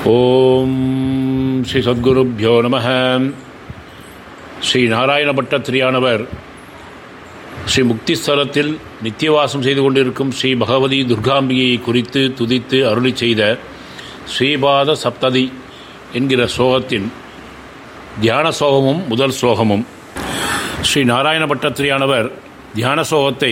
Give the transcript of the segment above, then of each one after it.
ஓம் ஸ்ரீ சத்குருப்யோ நம ஸ்ரீ நாராயண பட்டத்திரியானவர் ஸ்ரீ முக்திஸ்தலத்தில் நித்தியவாசம் செய்து கொண்டிருக்கும் ஸ்ரீ பகவதி துர்காம்பிகையை குறித்து துதித்து அருளி செய்த ஸ்ரீபாத சப்ததி என்கிற ஸ்லோகத்தின் தியான சோகமும் முதல் ஸ்லோகமும் ஸ்ரீ நாராயண பட்டத்திரியானவர் தியான சோகத்தை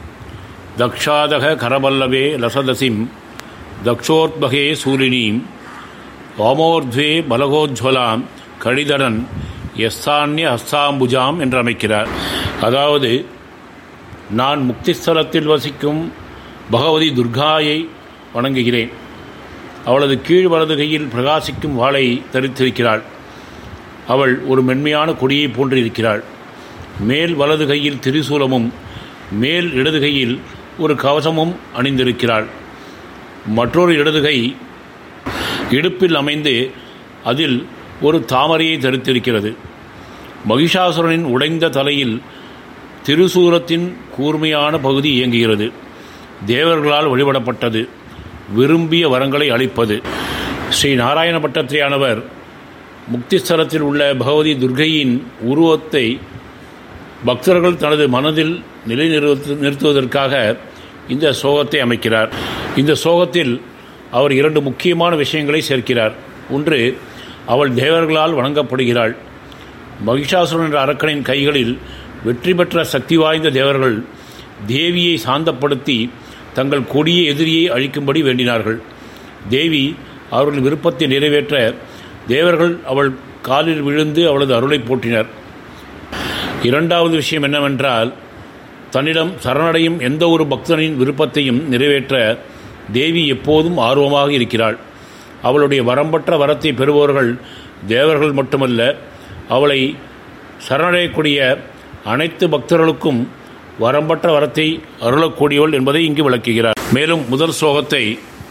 தக்ஷாதக கரபல்லவே லசதசிம் தக்ஷோத்பகே சூரினீம் வாமோர்த்வே பலகோஜ்வலாம் கழிதடன் எஸ்தான்ய ஹஸ்தாம்புஜாம் என்று அமைக்கிறார் அதாவது நான் முக்திஸ்தலத்தில் வசிக்கும் பகவதி துர்காயை வணங்குகிறேன் அவளது கீழ் வலது கையில் பிரகாசிக்கும் வாளை தரித்திருக்கிறாள் அவள் ஒரு மென்மையான கொடியை போன்று இருக்கிறாள் மேல் வலது கையில் திரிசூலமும் மேல் இடது கையில் ஒரு கவசமும் அணிந்திருக்கிறாள் மற்றொரு இடது கை இடுப்பில் அமைந்து அதில் ஒரு தாமரையை தரித்திருக்கிறது மகிஷாசுரனின் உடைந்த தலையில் திருசூரத்தின் கூர்மையான பகுதி இயங்குகிறது தேவர்களால் வழிபடப்பட்டது விரும்பிய வரங்களை அளிப்பது ஸ்ரீ நாராயண பட்டத்திரியானவர் முக்திஸ்தலத்தில் உள்ள பகவதி துர்கையின் உருவத்தை பக்தர்கள் தனது மனதில் நிலைநிறுத்து நிறுத்துவதற்காக இந்த சோகத்தை அமைக்கிறார் இந்த சோகத்தில் அவர் இரண்டு முக்கியமான விஷயங்களை சேர்க்கிறார் ஒன்று அவள் தேவர்களால் வணங்கப்படுகிறாள் மகிஷாசுரன் என்ற அரக்கனின் கைகளில் வெற்றி பெற்ற சக்தி வாய்ந்த தேவர்கள் தேவியை சாந்தப்படுத்தி தங்கள் கொடிய எதிரியை அழிக்கும்படி வேண்டினார்கள் தேவி அவர்களின் விருப்பத்தை நிறைவேற்ற தேவர்கள் அவள் காலில் விழுந்து அவளது அருளை போற்றினர் இரண்டாவது விஷயம் என்னவென்றால் தன்னிடம் சரணடையும் எந்த ஒரு பக்தனின் விருப்பத்தையும் நிறைவேற்ற தேவி எப்போதும் ஆர்வமாக இருக்கிறாள் அவளுடைய வரம்பற்ற வரத்தை பெறுபவர்கள் தேவர்கள் மட்டுமல்ல அவளை சரணடையக்கூடிய அனைத்து பக்தர்களுக்கும் வரம்பற்ற வரத்தை அருளக்கூடியவள் என்பதை இங்கு விளக்குகிறார் மேலும் முதல் ஸ்லோகத்தை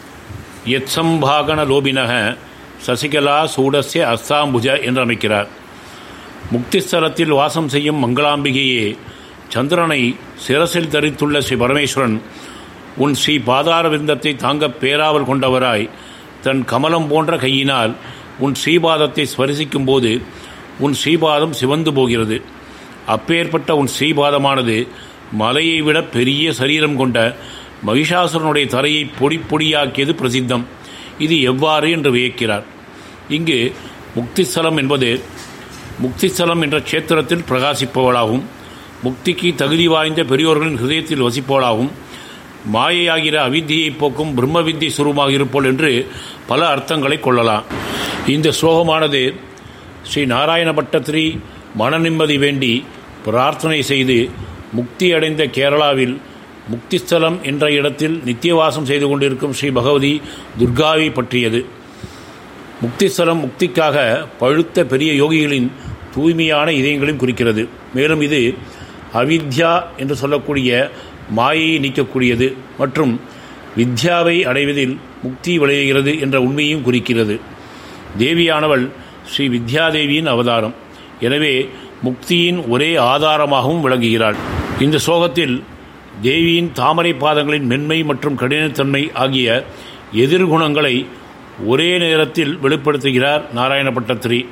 எத்சம்பாகன லோபினக சசிகலா சூடஸ்ய அஸ்தாம்புஜ என்று அமைக்கிறார் முக்திஸ்தலத்தில் வாசம் செய்யும் மங்களாம்பிகையே சந்திரனை சிரசில் தரித்துள்ள ஸ்ரீ பரமேஸ்வரன் உன் ஸ்ரீ பாதார விந்தத்தை தாங்க பேராவல் கொண்டவராய் தன் கமலம் போன்ற கையினால் உன் ஸ்ரீபாதத்தை ஸ்பரிசிக்கும் போது உன் ஸ்ரீபாதம் சிவந்து போகிறது அப்பேற்பட்ட உன் ஸ்ரீபாதமானது மலையை விட பெரிய சரீரம் கொண்ட மகிஷாசுரனுடைய தலையை பொடி பொடியாக்கியது பிரசித்தம் இது எவ்வாறு என்று வியக்கிறார் இங்கு முக்திஸ்தலம் என்பது முக்திஸ்தலம் என்ற க்ஷேத்திரத்தில் பிரகாசிப்பவளாகும் முக்திக்கு தகுதி வாய்ந்த பெரியோர்களின் ஹிருதயத்தில் வசிப்பவளாகும் மாயையாகிற அவித்தியை போக்கும் பிரம்ம வித்தி சுரூபமாக இருப்போல் என்று பல அர்த்தங்களை கொள்ளலாம் இந்த ஸ்லோகமானது ஸ்ரீ நாராயண பட்டத்திரி மன நிம்மதி வேண்டி பிரார்த்தனை செய்து முக்தி அடைந்த கேரளாவில் முக்திஸ்தலம் என்ற இடத்தில் நித்தியவாசம் செய்து கொண்டிருக்கும் ஸ்ரீ பகவதி துர்காவை பற்றியது முக்திஸ்தலம் முக்திக்காக பழுத்த பெரிய யோகிகளின் தூய்மையான இதயங்களையும் குறிக்கிறது மேலும் இது அவித்யா என்று சொல்லக்கூடிய மாயையை நீக்கக்கூடியது மற்றும் வித்யாவை அடைவதில் முக்தி விளைகிறது என்ற உண்மையும் குறிக்கிறது தேவியானவள் ஸ்ரீ வித்யாதேவியின் அவதாரம் எனவே முக்தியின் ஒரே ஆதாரமாகவும் விளங்குகிறாள் இந்த சோகத்தில் தேவியின் தாமரை பாதங்களின் மென்மை மற்றும் கடினத்தன்மை ஆகிய எதிர்குணங்களை ஒரே நேரத்தில் வெளிப்படுத்துகிறார் நாராயண பட்டத்திரி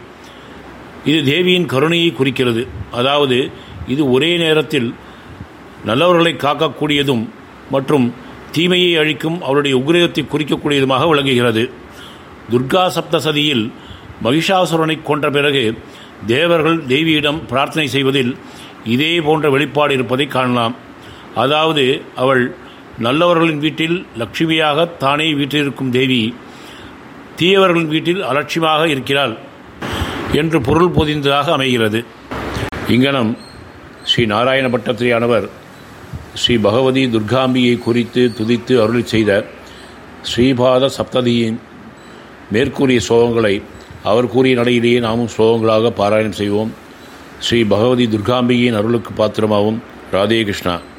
இது தேவியின் கருணையை குறிக்கிறது அதாவது இது ஒரே நேரத்தில் நல்லவர்களை காக்கக்கூடியதும் மற்றும் தீமையை அழிக்கும் அவருடைய உக்ரகத்தை குறிக்கக்கூடியதுமாக விளங்குகிறது துர்கா சப்தசதியில் மகிஷாசுரனை கொன்ற பிறகு தேவர்கள் தேவியிடம் பிரார்த்தனை செய்வதில் இதே போன்ற வெளிப்பாடு இருப்பதை காணலாம் அதாவது அவள் நல்லவர்களின் வீட்டில் லட்சுமியாக தானே வீற்றிருக்கும் தேவி தீயவர்களின் வீட்டில் அலட்சியமாக இருக்கிறாள் என்று பொருள் பொதிந்ததாக அமைகிறது இங்கனம் ஸ்ரீ நாராயண பட்டத்திரியானவர் ஸ்ரீ பகவதி துர்காம்பியை குறித்து துதித்து அருளி செய்த ஸ்ரீபாத சப்ததியின் மேற்கூறிய ஸ்லோகங்களை அவர் கூறிய நடையிலேயே நாமும் ஸ்லோகங்களாக பாராயணம் செய்வோம் ஸ்ரீ பகவதி துர்காம்பிகையின் அருளுக்கு பாத்திரமாகும் ராதே கிருஷ்ணா